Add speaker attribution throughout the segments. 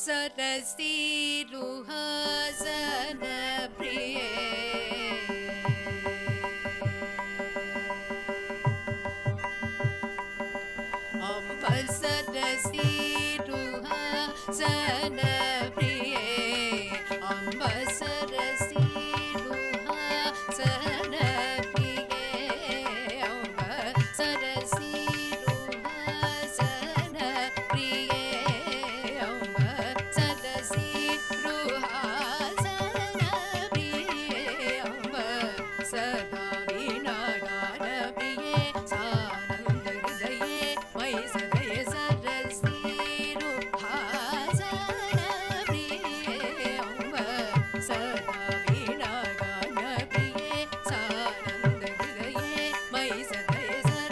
Speaker 1: सरसीरुहासन प्रिये अम्ब सरसीरुहासन प्रिये अम्ब सरसीरुहासन प्रिये अम्ब सरसीरुहासन प्रिये अम्ब सरसीरुहासन प्रिये अम्ब सदा वीणागान प्रिये सानन्द हृदये मयि सदय सरसीरुहासन प्रिये अम्ब सदा वीणागान प्रिये सानन्द हृदये मयि सदय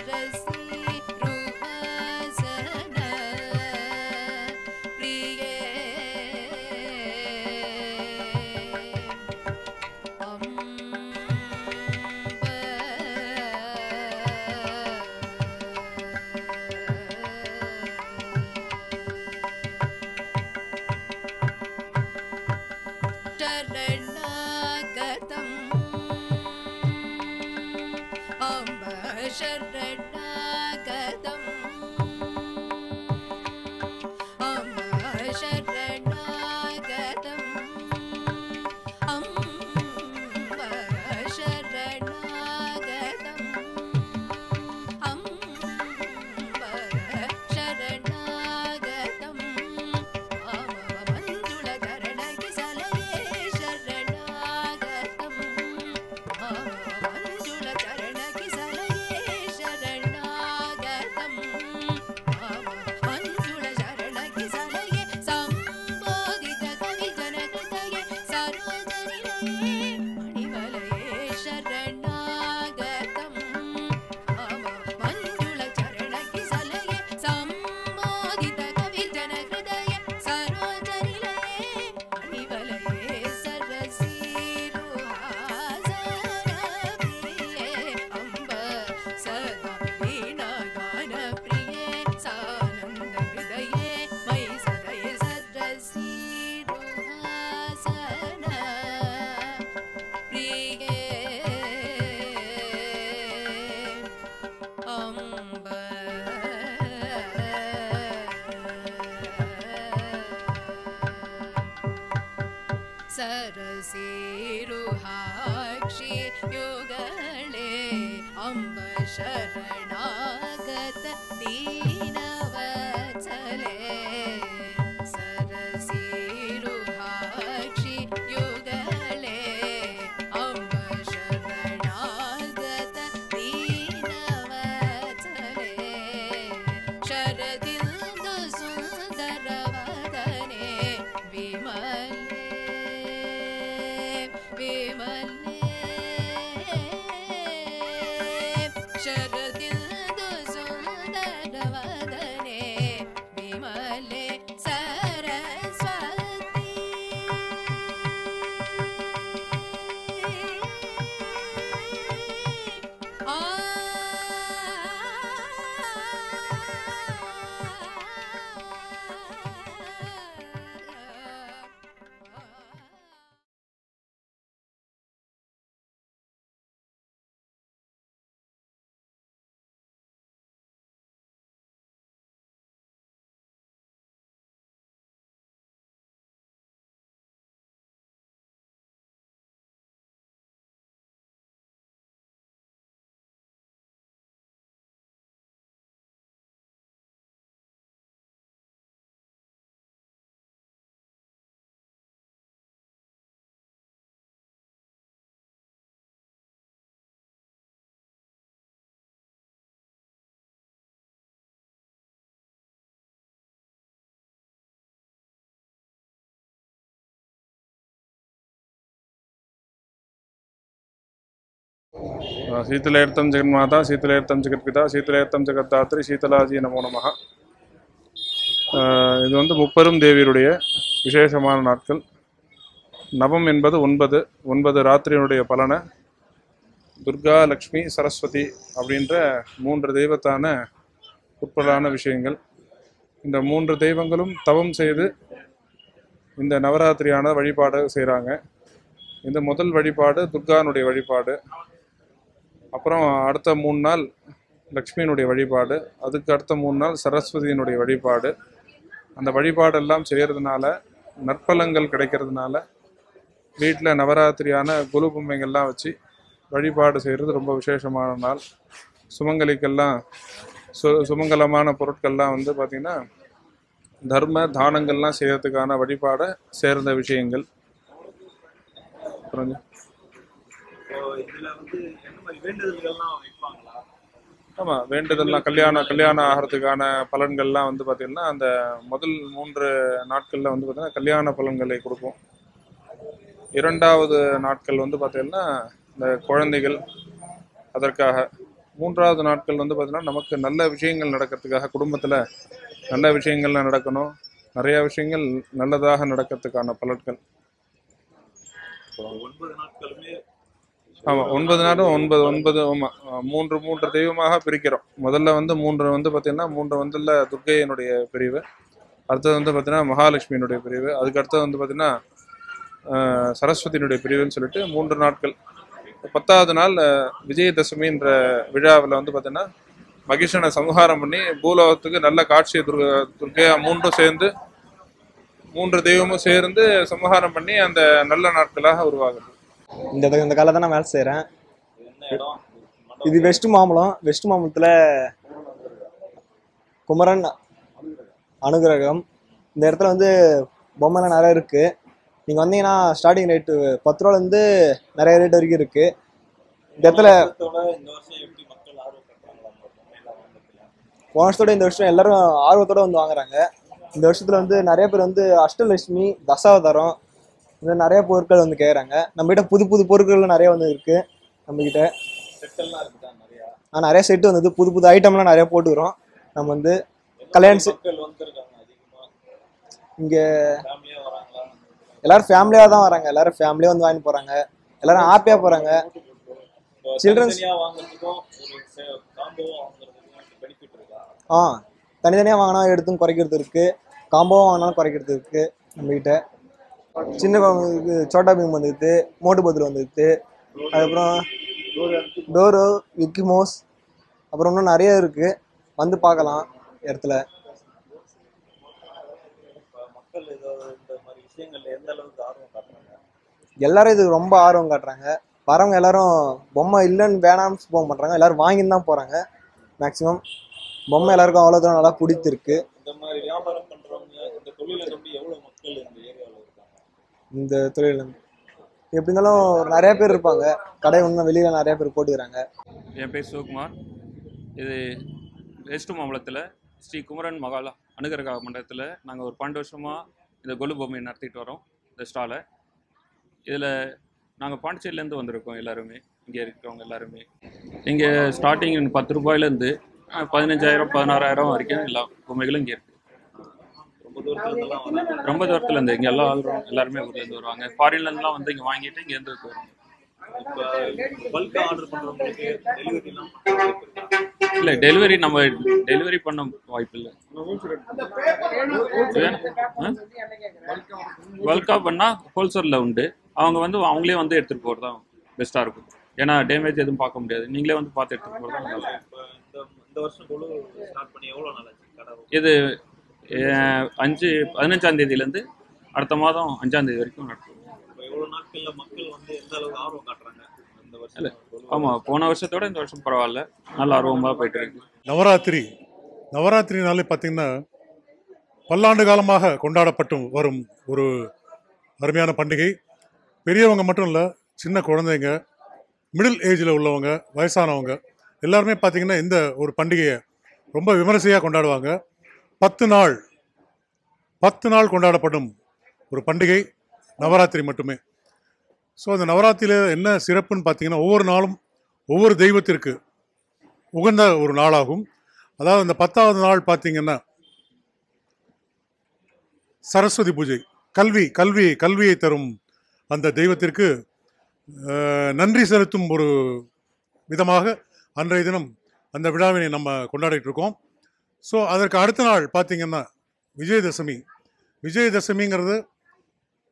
Speaker 1: सरसीरुहासन प्रिये शरणागतम् अम्ब शरणागतम् अम्ब शरणागतम् अम्ब शरणागतम् अम्ब शरणागतम् मञ्जुळधरणि सलये शरणागतम् मञ्जुळचरणि सलये शरणागतम् मञ्जुळचरणि सलये सम्बोधित कविजनहृदये सरोजनिलये मणिवलये शरणागतम् मञ्जुळचरणि सलये सम्बोधित कविजनहृदये सरोजनिलये मणिवलये सरसीरुहासनप्रिये अम्ब सदा वीणागानप्रिये सानन्दहृदये मयि सदय सरसीरुहासन प्रिये अम्ब सरसीरुहाक्षि युगळे अम्ब शरणागत दीनवत्सले सरसीरुहाक्षि युगळे अम्ब शरणागत दीनवत्सले शरदिन्दु सुन्दरवदने विमले विमले शरदिन्दु सुन्दरवदने विमले सरस्वती
Speaker 2: శీతలేర్థం జగన్మాత శీతలేర్థం జగத்பிதா சீத்தலேர்த்தம் ஜெகத்தாத்ரி சீதலாஜி நமோ நமஹ ஆஹ் இது வந்து முப்பெரும் தேவியருடைய விசேஷமான நாட்கள் நவம் என்பது ஒன்பது ஒன்பது ராத்திரியினுடைய பலனை துர்கா லக்ஷ்மி சரஸ்வதி அப்படின்ற மூன்று தெய்வத்தான உட்படான விஷயங்கள் இந்த மூன்று தெய்வங்களும் தவம் செய்து இந்த நவராத்திரியான வழிபாடு செய்கிறாங்க இந்த முதல் வழிபாடு துர்கானுடைய வழிபாடு அப்புறம் அடுத்த மூணு நாள் லக்ஷ்மியினுடைய வழிபாடு அதுக்கு அடுத்த மூணு நாள் சரஸ்வதியினுடைய வழிபாடு அந்த வழிபாடெல்லாம் செய்கிறதுனால நற்பலங்கள் கிடைக்கிறதுனால வீட்டில் நவராத்திரியான குரு பொம்மைகள்லாம் வச்சு வழிபாடு செய்கிறது ரொம்ப விசேஷமான நாள் சுமங்கலிக்கெல்லாம் சு சுமங்கலமான பொருட்கள்லாம் வந்து பார்த்திங்கன்னா தர்ம தானங்கள்லாம் செய்யறதுக்கான வழிபாடை சேர்ந்த விஷயங்கள் அப்புறம்
Speaker 3: இப்போ இதுல வந்து என்ன மாதிரி வேண்டுதல்கள்லாம் வைப்பாங்களா
Speaker 2: ஆமாம் வேண்டுதல்லாம் கல்யாணம் கல்யாணம் ஆகிறதுக்கான பலன்கள்லாம் வந்து பார்த்திங்கன்னா அந்த முதல் மூன்று நாட்களில் வந்து பார்த்திங்கன்னா கல்யாண பலன்களை கொடுக்கும் இரண்டாவது நாட்கள் வந்து பார்த்திங்கன்னா இந்த குழந்தைகள் அதற்காக மூன்றாவது நாட்கள் வந்து பார்த்திங்கன்னா நமக்கு நல்ல விஷயங்கள் நடக்கிறதுக்காக குடும்பத்தில் நல்ல விஷயங்கள்லாம் நடக்கணும் நிறைய விஷயங்கள் நல்லதாக நடக்கிறதுக்கான பலன்கள்
Speaker 3: இப்போ ஒன்பது நாட்களுமே
Speaker 2: ஆமாம் ஒன்பது நாளும் ஒன்பது ஒன்பது ஆமாம் மூன்று மூன்று தெய்வமாக பிரிக்கிறோம் முதல்ல வந்து மூன்று வந்து பார்த்திங்கன்னா மூன்று வந்துல துர்க்கையினுடைய பிரிவு அடுத்தது வந்து பார்த்திங்கன்னா மகாலட்சுமியினுடைய பிரிவு அதுக்கு அடுத்தது வந்து பார்த்திங்கன்னா ஆஹ், சரஸ்வதியினுடைய பிரிவுன்னு சொல்லிட்டு மூன்று நாட்கள் பத்தாவது நாள் ஆஹ், விஜயதசமின்ற விழாவில் வந்து பார்த்திங்கன்னா மகிஷனை சம்ஹாரம் பண்ணி பூலோகத்துக்கு நல்ல காட்சியை துர்க துர்க்கையா மூன்றும் சேர்ந்து மூன்று தெய்வமும் சேர்ந்து சம்ஹாரம் பண்ணி அந்த நல்ல நாட்களாக உருவாகுது
Speaker 4: இந்த இந்த காலை தான் நான் வேலை செய்கிறேன்
Speaker 3: என்ன இடம்
Speaker 4: இது வெஸ்ட் மாம்பலம் வெஸ்ட் மாம்பலத்தில் குமரன் அனுகிரகம் இந்த இடத்துல வந்து பொம்மைலாம் நிறைய இருக்குது நீங்கள் வந்தீங்கன்னா ஸ்டார்டிங் ரேட்டு பத்து ரூபாலேருந்து நிறைய ரேட் வரைக்கும் இருக்குது இந்த இடத்துல
Speaker 3: வருஷத்தோட இந்த வருஷம் எப்படி மக்கள் ஆர்வம் பண்றாங்களா உங்க பொம்மையெல்லாம் வாங்குறதுல
Speaker 4: போன வருஷத்தோட இந்த வருஷம் எல்லாரும் ஆர்வத்தோட வந்து வாங்குறாங்க இந்த வருஷத்துல வந்து நிறைய பேர் வந்து அஷ்டலட்சுமி தசாவதாரம் இந்த நிறைய பொருட்கள் வந்து கேட்குறாங்க நம்ம கிட்ட புது புது பொருட்கள் நிறைய வந்து இருக்கு நம்ம கிட்ட
Speaker 3: செட்டெல்லாம் இருக்குதா நிறையா
Speaker 4: ஆனா நிறைய செட்டு வந்தது புது புது ஐட்டம்லாம் நிறைய போட்டுக்கிறோம் நம்ம வந்து கல்யாண செ-
Speaker 3: மக்கள் வந்திருக்காங்க அதிகமா
Speaker 4: இங்க
Speaker 3: ஃபேமிலியா வராங்களா
Speaker 4: எல்லாரும் ஃபேமிலியா தான் வராங்க எல்லாரும் ஃபேமிலியா வந்து வாங்கிட்டு போறாங்க எல்லாரும் ஹாப்பியா போறாங்க
Speaker 3: இப்போ
Speaker 4: Children's-
Speaker 3: தனித்தனியா வாங்குறதுக்கும் ஒரு காம்போவா வாங்குறதுக்கும் பெனிஃபிட் இருக்கா
Speaker 4: ஆ தனித்தனியா வாங்கினா எடுத்தும் குறைக்கிறது இருக்கு காம்போவா வாங்கினாலும் குறைக்கிறது இருக்கு நம்ம கிட்ட சின்ன குழந்தைங்களுக்கு சோட்டா பீம் வந்துருக்கு மோட்டு பத்தில் வந்துருக்கு அதுக்கப்புறம் டோரோ விக்கி மோஸ் அப்புறம் இன்னும் நிறைய இருக்கு வந்து பார்க்கலாம் இடத்துல
Speaker 3: இப்போ மக்கள் ஏதோ இந்த மாதிரி விஷயங்கள்ல எந்த அளவுக்கு ஆர்வம் காட்டுறாங்க
Speaker 4: எல்லாரும் இதுக்கு ரொம்ப ஆர்வம் காட்டுறாங்க வரவங்க எல்லாரும் பொம்மை இல்லைன்னு வேணாம்னு போக மாட்டாங்க எல்லாரும் வாங்கின்னு தான் போறாங்க மேக்ஸிமம் பொம்மை எல்லாருக்கும் அவ்வளோ தூரம் நல்லா பிடித்திருக்கு
Speaker 3: இந்த மாதிரி வியாபாரம் பண்றவங்க இந்த தொழிலை நம்பி எவ்வளவு மக்கள் இந்த ஏரியாவில் இருக்காங்க
Speaker 4: இந்த தொழில் எப்படி இருந்தாலும் ஒரு நிறைய பேர் இருப்பாங்க கடை இன்னும் வெளியில நிறைய பேர் போட்டுக்கிறாங்க
Speaker 5: என் பேர் சிவகுமார் இது வெஸ்ட் மாம்பலத்தில் ஸ்ரீ குமரன் மகால அனுகிரக மண்டலத்தில் நாங்கள் ஒரு பன்னெண்டு வருஷமாக இந்த கொலு பொம்மையை நடத்திட்டு வரோம் இந்த ஸ்டாலை இதில் நாங்கள் பாண்டிச்சேரியிலேருந்து வந்திருக்கோம் எல்லாருமே இங்கே இருக்கிறவங்க எல்லாருமே இங்கே ஸ்டார்டிங் பத்து ரூபாயிலேருந்து பதினஞ்சாயிரம் பதினாறாயிரம் வரைக்கும் எல்லா பொம்மைகளும் இங்கே இருக்குது
Speaker 3: ரொம்ப தூரத்துல இருந்தெல்லாம் வராங்க
Speaker 5: ரொம்ப தூரத்துலேருந்து இங்கே எல்லா ஆளும் எல்லாருமே ஊர்லேருந்து வருவாங்க ஃபாரின்லேருந்துலாம் வந்து இங்கே வாங்கிட்டு இங்கேருந்து போயிருவாங்க
Speaker 3: இப்போ பல்கா ஆர்டர் பண்றவங்களுக்கு டெலிவரிலாம் பண்ண வாய்ப்பு இருக்கா
Speaker 5: இல்லை டெலிவரி நம்ம டெலிவரி பண்ண வாய்ப்பு இல்லை பல்காக பண்ணால் ஹோல்சேலில் உண்டு அவங்க வந்து அவங்களே வந்து எடுத்துகிட்டு போகிறது தான் பெஸ்ட்டாக இருக்கும் ஏன்னா டேமேஜ் எதுவும் பார்க்க முடியாது நீங்களே வந்து பார்த்து எடுத்துகிட்டு போகிறது தான் நல்லா இருக்கும்
Speaker 3: இப்போ இந்த இந்த வருஷம் குழு ஸ்டார்ட் பண்ணி எவ்வளவு நாள் ஆச்சு கடை
Speaker 5: இது அஹ், அஞ்சு பதினஞ்சாம் தேதியிலேருந்து அடுத்த மாதம் அஞ்சாம் தேதி வரைக்கும் நடக்கும்
Speaker 3: இப்போ எவ்வளவு நாட்கள்ல மக்கள் வந்து எந்த அளவுக்கு ஆர்வம் காட்டுறாங்க இந்த
Speaker 5: இல்ல.
Speaker 3: வருஷம் குழு
Speaker 5: ஆமாம் போன வருஷத்தோட இந்த வருஷம் பரவாயில்ல நல்ல ஆர்வமாக போயிட்டு இருக்கு
Speaker 6: நவராத்திரி நவராத்திரினாலே பார்த்தீங்கன்னா பல்லாண்டு காலமாக கொண்டாடப்பட்டு வரும் ஒரு அருமையான பண்டிகை பெரியவங்க மட்டும் இல்லை சின்ன குழந்தைங்க மிடில் ஏஜில் உள்ளவங்க வயசானவங்க எல்லாருமே பார்த்தீங்கன்னா இந்த ஒரு பண்டிகையை ரொம்ப விமரிசையாக கொண்டாடுவாங்க பத்து நாள் பத்து நாள் கொண்டாடப்படும் ஒரு பண்டிகை நவராத்திரி மட்டுமே ஸோ அந்த நவராத்திரியில் என்ன சிறப்புன்னு பார்த்தீங்கன்னா ஒவ்வொரு நாளும் ஒவ்வொரு தெய்வத்திற்கு உகந்த ஒரு நாளாகும் அதாவது அந்த பத்தாவது நாள் பார்த்தீங்கன்னா சரஸ்வதி பூஜை கல்வி கல்வி கல்வியை தரும் அந்த தெய்வத்திற்கு அஹ், நன்றி செலுத்தும் ஒரு விதமாக அன்றைய தினம் அந்த விழாவினை நம்ம கொண்டாடிட்டு இருக்கோம் ஸோ அதற்கு அடுத்த நாள் பார்த்தீங்கன்னா விஜயதசமி விஜயதசமிங்கிறது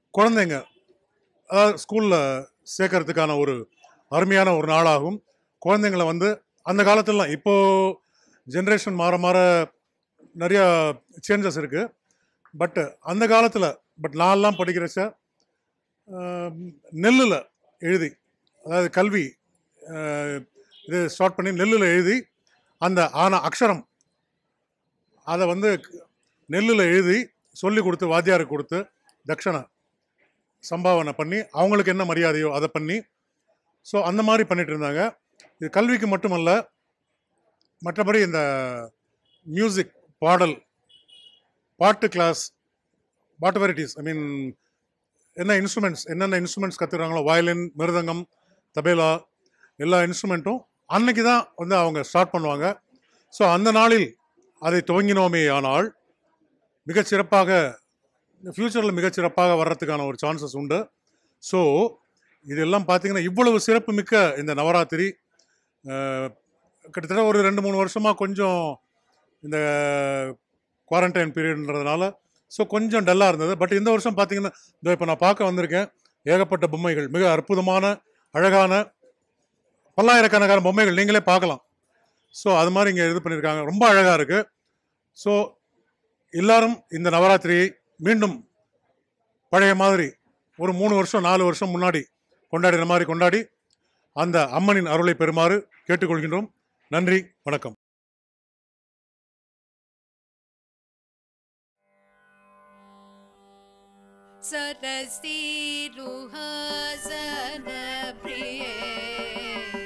Speaker 6: குழந்தைங்க அதாவது ஸ்கூலில் சேர்க்கறதுக்கான ஒரு அருமையான ஒரு நாளாகும் குழந்தைங்கள வந்து அந்த காலத்துலலாம் இப்போ ஜென்ரேஷன் மாற மாற நிறையா சேஞ்சஸ் இருக்குது பட் அந்த காலத்தில் பட் நான்லாம் படிக்கிறச்ச நெல்லில் எழுதி அதாவது கல்வி அஹ், இது ஸ்டார்ட் பண்ணி நெல்லில் எழுதி அந்த ஆன அக்ஷரம் அதை வந்து நெல்லில் எழுதி சொல்லி கொடுத்து வாத்தியாருக்கு கொடுத்து தட்சணை சம்பாவனை பண்ணி அவங்களுக்கு என்ன மரியாதையோ அதை பண்ணி ஸோ அந்த மாதிரி பண்ணிட்டு இருந்தாங்க இது கல்விக்கு மட்டுமல்ல மற்றபடி இந்த மியூசிக் பாடல் பாட்டு class what varieties I mean என்ன இன்ஸ்ட்ருமெண்ட்ஸ் என்னென்ன இன்ஸ்ட்ருமெண்ட்ஸ் கற்றுக்குறாங்களோ வயலின் மிருதங்கம் தபேலா எல்லா இன்ஸ்ட்ருமெண்ட்டும் அன்னைக்கு தான் வந்து அவங்க ஸ்டார்ட் பண்ணுவாங்க ஸோ அந்த நாளில் அதை துவங்கினோமே ஆனால் மிகச்சிறப்பாக ஃப்யூச்சரில் மிகச்சிறப்பாக வர்றதுக்கான ஒரு சான்சஸ் உண்டு ஸோ இதெல்லாம் பார்த்தீங்கன்னா இவ்வளவு சிறப்பு மிக்க இந்த நவராத்திரி அஹ், கிட்டத்தட்ட ஒரு ரெண்டு மூணு வருஷமாக கொஞ்சம் இந்த குவாரண்டைன் பீரியட்ன்றதுனால ஸோ கொஞ்சம் டல்லாக இருந்தது பட் இந்த வருஷம் பார்த்தீங்கன்னா இதோ இப்போ நான் பார்க்க வந்திருக்கேன் ஏகப்பட்ட பொம்மைகள் மிக அற்புதமான அழகான பல்லாயிரக்கணக்கான பொம்மைகள் நீங்களே பார்க்கலாம் ஸோ அது மாதிரி இங்கே இது பண்ணியிருக்காங்க ரொம்ப அழகாக இருக்குது ஸோ எல்லாரும் இந்த நவராத்திரியை மீண்டும் பழைய மாதிரி ஒரு மூணு வருஷம் நாலு வருஷம் முன்னாடி கொண்டாடின மாதிரி கொண்டாடி அந்த அம்மனின் அருளை பெறுமாறு கேட்டுக்கொள்கின்றோம் நன்றி வணக்கம்
Speaker 1: सरसीरुहासन प्रिये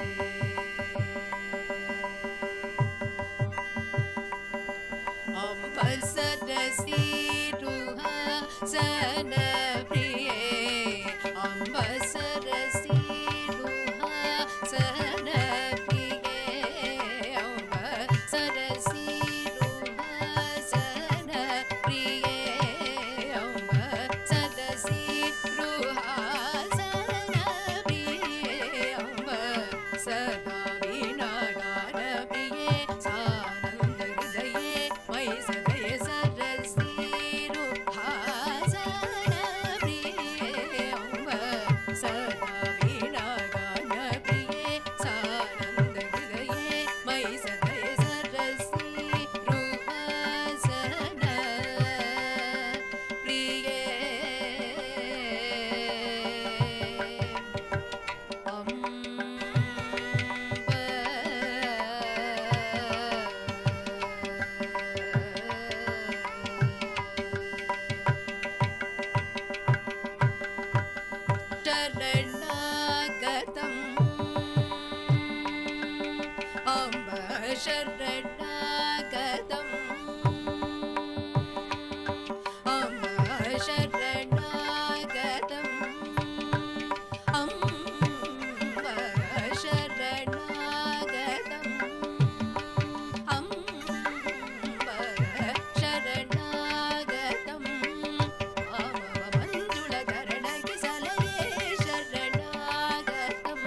Speaker 1: अम्ब सरसीरुहासन प्रिये अम्ब सरसीरुहासन प्रिये अम्ब सरसीरुहासन प्रिये अम्ब सरसीरुहासन प्रिये अम्ब सदा वीणागान प्रिये सानन्द हृदये मयि सदय सरसीरुहासन प्रिये अम्ब सदा वीणागान प्रिये सानन्द हृदये मयि सदय सरसीरुहासन प्रिये शरणागतम् अम्ब शरणागतम् अम्ब शरणागतम् अम्ब शरणागतम् अम्ब शरणागतम् मञ्जुळधरणि सलये शरणागतम्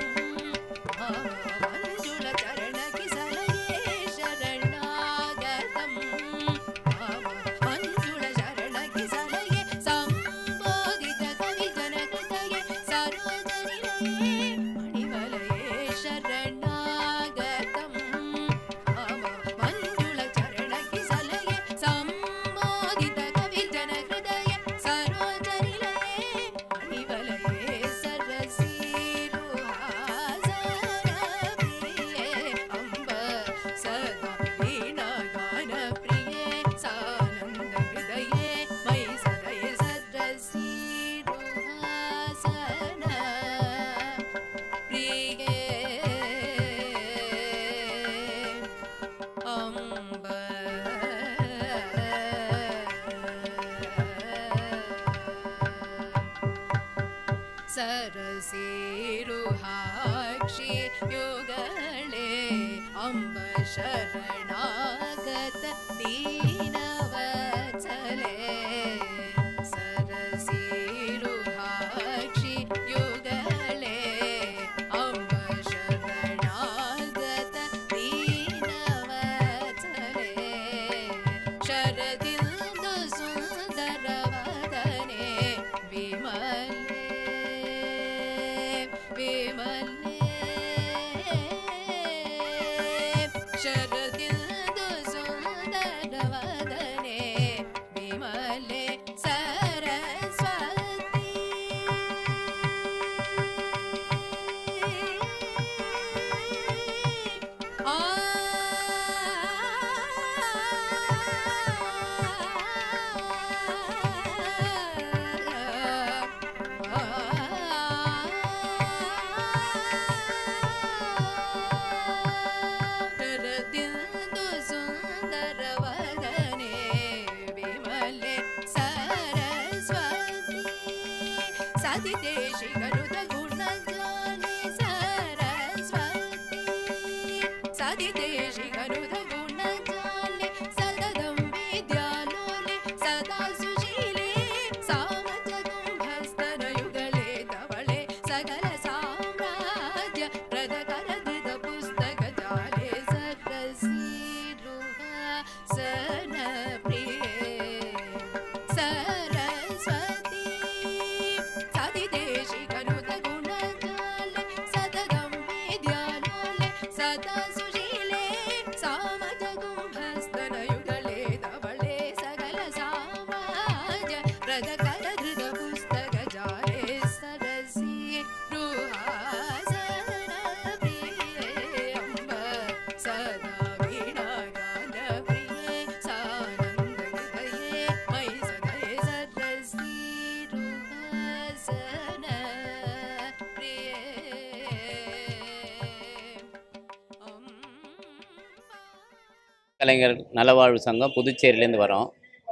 Speaker 1: मञ्जुळचरणि सलये शरणागतम् मञ्जुळचरणि सलये सम्बोधित कविजनकृतये सरोजनिलये मणिवलये शरणागतम् मञ्जुळचरणि सलये सम्बोधित कविजनहृदये सरोजनिलये मणिवलये सरसीरुहासनप्रिये अम्ब सदा वीणागानप्रिये सानन्दहृदये मयि सदय सरसीरुहासन प्रिये अम्ब सरसीरुहाक्षि युगळे अम्ब शरणागत दीनवत्सले सरसीरुहाक्षि युगळे अम्ब शरणागत दीनवत्सले शरदिन्दु सुन्दरवदने शरदिन्दु सुन्दरवदने विमले सरस्वती शरदिन्दु सुन्दरवदने विमले सरस्वती सदिते शिखरुत गुणजाले सरस्वती सदिते शिखरुत गुणजाले सततं विद्यालोले सदा सुशीले सामजगुम्भस्तनयुगले धवळे सकल साम्राज्य प्रदकरधृत पुस्तकजाले सकसीरुहासनप्रिये सरस्वती सदिदेशि करुत गुणजाले सततं विद्यालोले सदा सुशीले सामजगुम्भस्तनयुगले धवळे सकल साम्राज्य प्रदकरधृत पुस्तकजाले सरसि रुहासनप्रिये अम्ब सदा वीणागानप्रिये सानन्दहृदये मयि सदये सरसि रुहासनप्रिये अम्ब
Speaker 7: கலைஞர் நலவாழ்வு சங்கம் புதுச்சேரியிலேருந்து வரோம்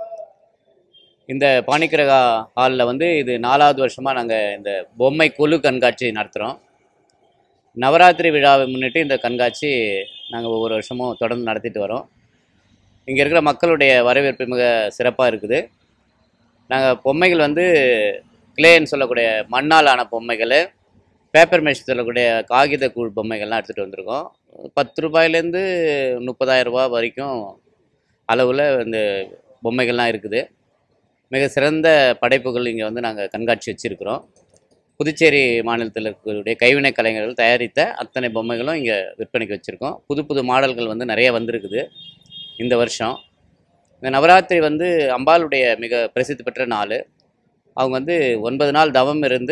Speaker 7: இந்த பாணிக்கிரகா ஹாலில் வந்து இது நாலாவது வருஷமாக நாங்கள் இந்த பொம்மை கொலு கண்காட்சி நடத்துகிறோம் நவராத்திரி விழாவை முன்னிட்டு இந்த கண்காட்சி நாங்கள் ஒவ்வொரு வருஷமும் தொடர்ந்து நடத்திட்டு வரோம் இங்கே இருக்கிற மக்களுடைய வரவேற்பு மிக சிறப்பாக இருக்குது நாங்கள் பொம்மைகள் வந்து கிளேன்னு சொல்லக்கூடிய மண்ணால் ஆன பொம்மைகள் பேப்பர் மெஷ் சொல்லக்கூடிய காகித கூழ் பொம்மைகள்லாம் எடுத்துகிட்டு வந்திருக்கோம் பத்து ரூபாயிலேருந்து முப்பதாயிரம் ரூபாய் வரைக்கும் அளவில் இந்த பொம்மைகள்லாம் இருக்குது மிக சிறந்த படைப்புகள் இங்கே வந்து நாங்கள் கண்காட்சி வச்சுருக்கிறோம் புதுச்சேரி மாநிலத்தில் இருக்கக்கூடிய கைவினை கலைஞர்கள் தயாரித்த அத்தனை பொம்மைகளும் இங்கே விற்பனைக்கு வச்சுருக்கோம் புது புது மாடல்கள் வந்து நிறைய வந்திருக்குது இந்த வருஷம் இந்த நவராத்திரி வந்து அம்பாளுடைய மிக பிரசித்தி பெற்ற நாள் அவங்க வந்து ஒன்பது நாள் தவம் இருந்து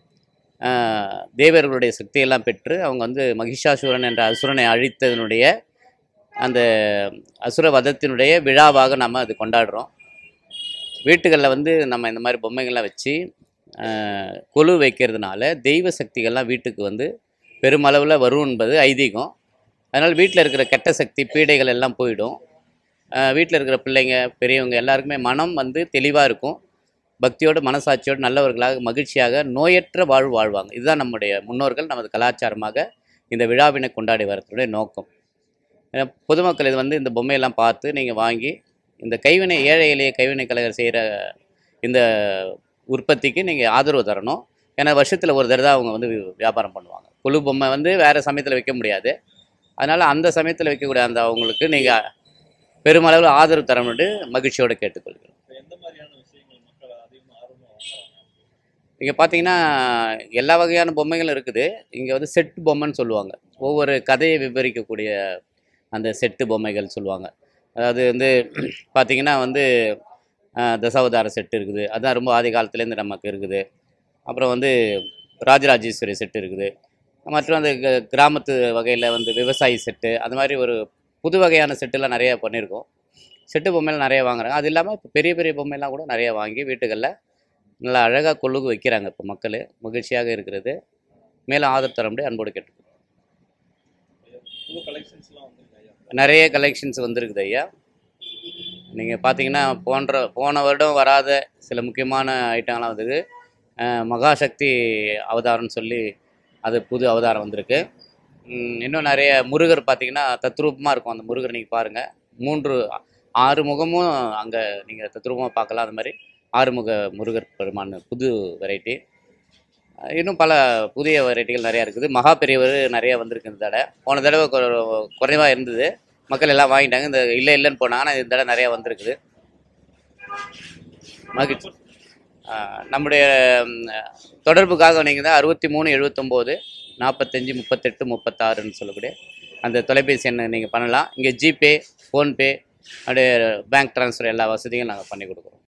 Speaker 7: ஆஹ், தேவர்களுடைய சக்தியெல்லாம் பெற்று அவங்க வந்து மகிஷாசுரன் என்ற அசுரனை அழித்ததனுடைய அந்த அசுர வதத்தினுடைய விழாவாக நம்ம அது கொண்டாடுறோம் வீட்டுகளில் வந்து நம்ம இந்த மாதிரி பொம்மைகள்லாம் வச்சு ஆஹ், கொலு வைக்கிறதுனால தெய்வ சக்திகள்லாம் வீட்டுக்கு வந்து பெருமளவில் வரும் என்பது ஐதீகம் அதனால் வீட்டில் இருக்கிற கெட்ட சக்தி பீடைகள் எல்லாம் போயிடும் வீட்டில் இருக்கிற பிள்ளைங்க பெரியவங்க எல்லாருக்குமே மனம் வந்து தெளிவாக இருக்கும் பக்தியோடு மனசாட்சியோடு நல்லவர்களாக மகிழ்ச்சியாக நோயற்ற வாழ்வு வாழ்வாங்க இதுதான் நம்முடைய முன்னோர்கள் நமது கலாச்சாரமாக இந்த விழாவினை கொண்டாடி வரதுடைய நோக்கம் ஏன்னா பொதுமக்கள் இது வந்து இந்த பொம்மையெல்லாம் பார்த்து நீங்கள் வாங்கி இந்த கைவினை ஏழை எளிய கைவினை கலைஞர் செய்கிற இந்த உற்பத்திக்கு நீங்கள் ஆதரவு தரணும் ஏன்னா வருஷத்தில் ஒரு தடவை அவங்க வந்து வி- வியாபாரம் பண்ணுவாங்க கொலு பொம்மை வந்து வேறு சமயத்தில் வைக்க முடியாது அதனால் அந்த சமயத்தில் வைக்கக்கூடிய அந்த அவங்களுக்கு நீங்கள் பெருமளவில் ஆதரவு தரணும்னு மகிழ்ச்சியோடு கேட்டுக்கொள்கிறோம்
Speaker 3: இப்ப எந்த மாதிரியான விஷயங்கள் மக்கள் அதிகமா ஆர்வமா வாங்குறாங்க
Speaker 7: இங்கே பார்த்தீங்கன்னா எல்லா வகையான பொம்மைகளும் இருக்குது இங்கே வந்து செட்டு பொம்மைன்னு சொல்லுவாங்க ஒவ்வொரு கதையை விவரிக்கக்கூடிய அந்த செட்டு பொம்மைகள் சொல்லுவாங்க அதாவது வந்து பார்த்தீங்கன்னா வந்து ஆஹ், தசாவதார செட்டு இருக்குது அதுதான் ரொம்ப ஆதி காலத்துலேருந்து நமக்கு இருக்குது அப்புறம் வந்து ராஜராஜேஸ்வரி செட்டு இருக்குது மற்றும் அந்த க- கிராமத்து வகையில் வந்து விவசாயி செட்டு அந்த மாதிரி ஒரு புது வகையான செட்டுலாம் நிறைய பண்ணியிருக்கோம் செட்டு பொம்மைகள் நிறைய வாங்குறாங்க அது இல்லாமல் இப்போ பெரிய பெரிய பொம்மைலாம் கூட நிறைய வாங்கி வீட்டுகளில் நல்லா அழகாக கொள்ளுக்கு வைக்கிறாங்க இப்போ மக்கள் மகிழ்ச்சியாக இருக்கிறது மேலும் ஆதரவு தர முடியும் அன்போடு கேட்டு
Speaker 3: புது கலெக்ஷன்ஸ் எல்லாம் வந்திருக்கு ஐயா
Speaker 7: நிறைய கலெக்ஷன்ஸ் வந்திருக்குது ஐயா நீங்கள் பார்த்தீங்கன்னா போன்ற போன வருடம் வராத சில முக்கியமான ஐட்டங்கள்லாம் வந்திருக்கு அஹ் மகாசக்தி அவதாரம்னு சொல்லி அது புது அவதாரம் வந்திருக்கு உம் இன்னும் நிறைய முருகர் பார்த்தீங்கன்னா தத்ரூபமாக இருக்கும் அந்த முருகர் நீங்கள் பாருங்கள் மூன்று ஆறு முகமும் அங்கே நீங்கள் தத்ரூபமாக பார்க்கலாம் அது மாதிரி ஆறுமுக முருகர் பெருமான் புது வெரைட்டி இன்னும் பல புதிய வெரைட்டிகள் நிறையா இருக்குது மகா பெரியவர் நிறைய வந்திருக்கு இந்த தடவை போன தடவை கொ- குறைவா இருந்தது மக்கள் எல்லாம் வாங்கிட்டாங்க இந்த இல்லை இல்லைன்னு போனாங்க ஆனால் இந்த தடவை நிறையா வந்திருக்குது மகிழ்ச்சி ஆஹ் நம்முடைய ம், தொடர்புக்காக நீங்கள் தான் அறுபத்தி மூணு எழுபத்தொம்போது நாற்பத்தஞ்சு முப்பத்தெட்டு முப்பத்தாறுன்னு சொல்லக்கூடிய அந்த தொலைபேசி எண்ணை நீங்கள் பண்ணலாம் இங்கே ஜிபே ஃபோன்பே அப்படியே பேங்க் ட்ரான்ஸ்ஃபர் எல்லா வசதியும் நாங்கள் பண்ணி கொடுக்குறோம்